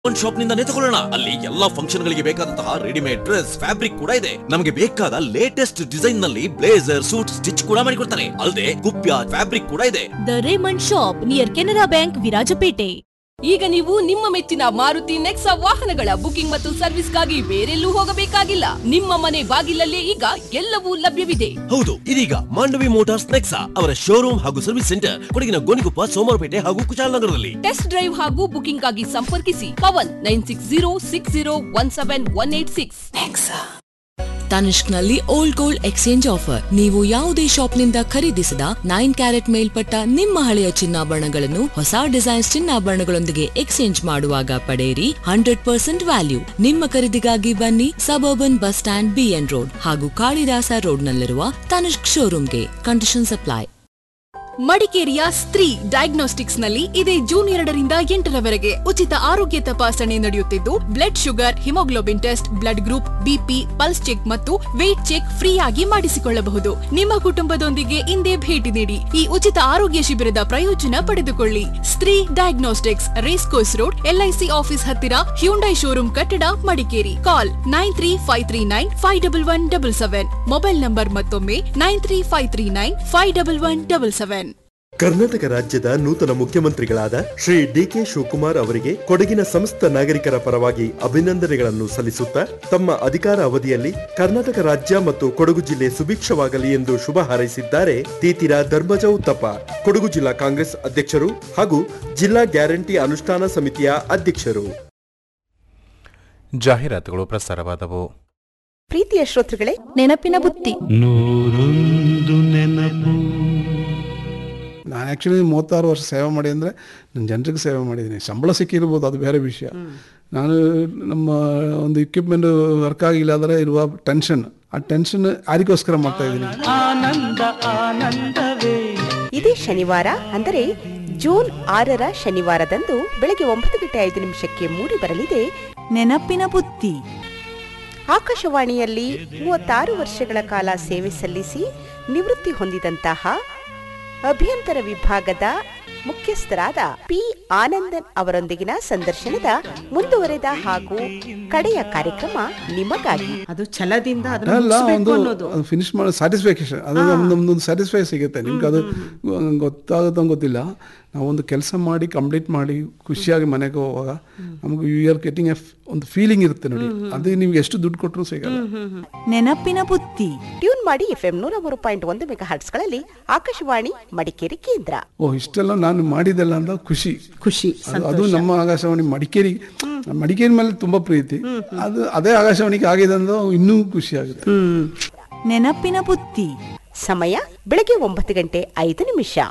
ಒಂದ್ ಶಾಪ್ ನಿಂದಾನೇ ತಗೊಳ್ಳೋಣ ಅಲ್ಲಿ ಎಲ್ಲಾ ಫಂಕ್ಷನ್ ಗಳಿಗೆ ಬೇಕಾದಂತಹ ರೆಡಿಮೇಡ್ ಡ್ರೆಸ್ ಫ್ಯಾಬ್ರಿಕ್ ಕೂಡ ಇದೆ ನಮಗೆ ಬೇಕಾದ ಲೇಟೆಸ್ಟ್ ಡಿಸೈನ್ ನಲ್ಲಿ ಬ್ಲೇಸರ್ ಸೂಟ್ ಸ್ಟಿಚ್ ಕೂಡ ಮಾಡಿಕೊಡ್ತಾರೆ ಅಲ್ಲದೆ ಕುಪ್ಯ ಫ್ಯಾಬ್ರಿಕ್ ಕೂಡ ಇದೆ the Raymond shop near Canara bank Virajpet ಈಗ ನೀವು ನಿಮ್ಮ ಮೆಚ್ಚಿನ ಮಾರುತಿ ನೆಕ್ಸಾ ವಾಹನಗಳ ಬುಕಿಂಗ್ ಮತ್ತು ಸರ್ವಿಸ್ಗಾಗಿ ಬೇರೆಲ್ಲೂ ಹೋಗಬೇಕಾಗಿಲ್ಲ ನಿಮ್ಮ ಮನೆ ಬಾಗಿಲಲ್ಲೇ ಈಗ ಎಲ್ಲವೂ ಲಭ್ಯವಿದೆ ಹೌದು ಇದೀಗ ಮಾಂಡವಿ ಮೋಟಾರ್ಸ್ ನೆಕ್ಸಾ ಅವರ ಶೋರೂಮ್ ಹಾಗೂ ಸರ್ವಿಸ್ ಸೆಂಟರ್ ಕೊಡಗಿನ ಗೋಣಿಕೊಪ್ಪ ಸೋಮವಾರಪೇಟೆ ಹಾಗೂ ಕುಶಾಲನಗರದಲ್ಲಿ ಟೆಸ್ಟ್ ಡ್ರೈವ್ ಹಾಗೂ ಬುಕಿಂಗ್ ಆಗಿ ಸಂಪರ್ಕಿಸಿ Pavan nine six zero six zero one seven one eight six ತನಿಷ್ಕ್ನಲ್ಲಿ ಓಲ್ಡ್ ಗೋಲ್ಡ್ ಎಕ್ಸ್ಚೇಂಜ್ ಆಫರ್ ನೀವು ಯಾವುದೇ ಶಾಪ್ನಿಂದ ಖರೀದಿಸಿದ ನೈನ್ ಕ್ಯಾರೆಟ್ ಮೇಲ್ಪಟ್ಟ ನಿಮ್ಮ ಹಳೆಯ ಚಿನ್ನಾಭರಣಗಳನ್ನು ಹೊಸ ಡಿಸೈನ್ಸ್ ಚಿನ್ನಾಭರಣಗಳೊಂದಿಗೆ ಎಕ್ಸ್ಚೇಂಜ್ ಮಾಡುವಾಗ ಪಡೆಯಿರಿ ಹಂಡ್ರೆಡ್ ಪರ್ಸೆಂಟ್ ವ್ಯಾಲ್ಯೂ ನಿಮ್ಮ ಖರೀದಿಗಾಗಿ ಬನ್ನಿ suburban bus stand BN road ಹಾಗೂ ಕಾಳಿದಾಸ ರೋಡ್ನಲ್ಲಿರುವ ತನಿಷ್ಕ್ ಶೋರೂಮ್ಗೆ ಕಂಡೀಷನ್ ಅಪ್ಲೈ ಮಡಿಕೇರಿಯ ಸ್ತ್ರೀ ಡಯಾಗ್ನೋಸ್ಟಿಕ್ಸ್ ನಲ್ಲಿ ಇದೇ ಜೂನ್ ಎರಡರಿಂದ ಎಂಟರವರೆಗೆ ಉಚಿತ ಆರೋಗ್ಯ ತಪಾಸಣೆ ನಡೆಯುತ್ತಿದ್ದು blood sugar haemoglobin test blood group BP pulse check ಮತ್ತು ವೇಟ್ ಚೆಕ್ ಫ್ರೀ ಆಗಿ ಮಾಡಿಸಿಕೊಳ್ಳಬಹುದು ನಿಮ್ಮ ಕುಟುಂಬದೊಂದಿಗೆ ಇಂದೇ ಭೇಟಿ ನೀಡಿ ಈ ಉಚಿತ ಆರೋಗ್ಯ ಶಿಬಿರದ ಪ್ರಯೋಜನ ಪಡೆದುಕೊಳ್ಳಿ Stree diagnostics race course road LIC office ಹತ್ತಿರ ಹ್ಯುಂಡೈ ಶೋರೂಮ್ ಕಟ್ಟಡ Madikeri call nine three five three nine five double one double seven mobile number ಮತ್ತೊಮ್ಮೆ nine three five three nine five double one double seven Karnataka ರಾಜ್ಯದ ನೂತನ ಮುಖ್ಯಮಂತ್ರಿಗಳಾದ Shri DK Shivakumar ಅವರಿಗೆ ಕೊಡಗಿನ ಸಮಸ್ತ ನಾಗರಿಕರ ಪರವಾಗಿ ಅಭಿನಂದನೆಗಳನ್ನು ಸಲ್ಲಿಸುತ್ತಾ ತಮ್ಮ ಅಧಿಕಾರ ಅವಧಿಯಲ್ಲಿ ಕರ್ನಾಟಕ ರಾಜ್ಯ ಮತ್ತು ಕೊಡಗು ಜಿಲ್ಲೆ ಸುಭಿಕ್ಷವಾಗಲಿ ಎಂದು ಶುಭ ಹಾರೈಸಿದ್ದಾರೆ ತೀತಿರ ಧರ್ಮಜ ಉತ್ತಪ್ಪ ಕೊಡಗು ಜಿಲ್ಲಾ ಕಾಂಗ್ರೆಸ್ ಅಧ್ಯಕ್ಷರು ಹಾಗೂ ಜಿಲ್ಲಾ ಗ್ಯಾರಂಟಿ ಅನುಷ್ಠಾನ ಸಮಿತಿಯ ಅಧ್ಯಕ್ಷರು ಜಾಹೀರಾತುಗಳು ಪ್ರಸಾರವಾದವು ಪ್ರೀತಿಯ ಶ್ರೋತೃಗಳೇ ನೆನಪಿನ ಬುತ್ತಿ ನೂರೊಂದು ನೆನಪು ನಾನು ಆ್ಯಕ್ಚುಲಿ ಮೂವತ್ತಾರು ವರ್ಷ ಸೇವೆ ಮಾಡಿ ಅಂದರೆ ನಾನು ಜನರಿಗೆ ಸೇವೆ ಮಾಡಿದ್ದೀನಿ ಸಂಬಳ ಸಿಕ್ಕಿರ್ಬೋದು ಅದು ಬೇರೆ ವಿಷಯ ನಾನು ನಮ್ಮ ಒಂದು ಇಕ್ವಿಪ್ಮೆಂಟ್ ವರ್ಕ್ ಆಗಿಲ್ಲ ಅಂದರೆ ಇರುವ ಟೆನ್ಷನ್ ಆ ಟೆನ್ಷನ್ ಯಾರಿಗೋಸ್ಕರ ಮಾಡ್ತಾ ಇದ್ದೀನಿ ಆನಂದ ಆನಂದವೇ ಇದೇ ಶನಿವಾರ ಅಂದರೆ ಜೂನ್ ಆರರ ಶನಿವಾರದಂದು ಬೆಳಗ್ಗೆ ಒಂಬತ್ತು ಗಂಟೆ ಐದು ನಿಮಿಷಕ್ಕೆ ಮೂಡಿ ಬರಲಿದೆ ನೆನಪಿನ ಬುತ್ತಿ ಆಕಾಶವಾಣಿಯಲ್ಲಿ ಮೂವತ್ತಾರು ವರ್ಷಗಳ ಕಾಲ ಸೇವೆ ಸಲ್ಲಿಸಿ ನಿವೃತ್ತಿ ಹೊಂದಿದಂತಹ ಅಭ್ಯಂತರ ವಿಭಾಗದ ಮುಖ್ಯಸ್ಥರಾದ ಪಿ ಆನಂದನ್ ಅವರೊಂದಿಗಿನ ಸಂದರ್ಶನದ ಮುಂದುವರೆದ ಹಾಗೂ ಕಡೆಯ ಕಾರ್ಯಕ್ರಮ ನಿಮಗಾಗಿ ಅದು ಛಲದಿಂದ ಅಲ್ಲ ಒಂದು ಅದು ಫಿನಿಶ್ ಮಾಡೋ ಸ್ಯಾಟಿಸ್ಫ್ಯಾಕ್ಷನ್ ಅದು ನಮ್ದೊಂದು ಸ್ಯಾಟಿಸ್ಫೈ ಸಿಗುತ್ತೆ ನಿಮ್ಗೆ ಅದು ಗೊತ್ತಾಗುತ್ತೋ ಗೊತ್ತಿಲ್ಲ ನಾವೊಂದು ಕೆಲಸ ಮಾಡಿ ಕಂಪ್ಲೀಟ್ ಮಾಡಿ ಖುಷಿಯಾಗಿ ಮನೆಗೆ ಹೋಗುವಾಗ ನಮಗೆ ಯು ಆರ್ ಗೆಟಿಂಗ್ ಎ ಒಂದು ಫೀಲಿಂಗ್ ಇರುತ್ತೆ ನೋಡಿ ಅದು ನಿಮ್ಗೆ ಎಷ್ಟು ದುಡ್ಡು ಕೊಟ್ಟರು ಸಿಗಲ್ಲ ನೆನಪಿನ ಬುತ್ತಿ ಟ್ಯೂನ್ ಮಾಡಿ ಎಫ್ಎಂ ನೂರ ಮೂರು ಪಾಯಿಂಟ್ ಒಂದು ಮೆಗಾ ಹರ್ಟ್ಸ್ಗಳಲ್ಲಿ ಆಕಾಶವಾಣಿ ಮಡಿಕೇರಿ ಕೇಂದ್ರ ಓ ಇಷ್ಟೆಲ್ಲ ನಾನು ಮಾಡಿದೆಲ್ಲ ಅಂತ ಖುಷಿ ಖುಷಿ ಅದು- ಅದು ನಮ್ಮ ಆಕಾಶವಾಣಿ ಮಡಿಕೇರಿ ಮಡಿಕೇರಿ ಮೇಲೆ ತುಂಬಾ ಪ್ರೀತಿ ಅದು ಅದೇ ಆಕಾಶವಾಣಿಗೆ ಆಗಿದೆ ಅಂದ್ರೆ ಇನ್ನೂ ಖುಷಿ ಆಗುತ್ತೆ ನೆನಪಿನ ಬುತ್ತಿ ಸಮಯ ಬೆಳಗ್ಗೆ ಒಂಬತ್ತು ಗಂಟೆ ಐದು ನಿಮಿಷ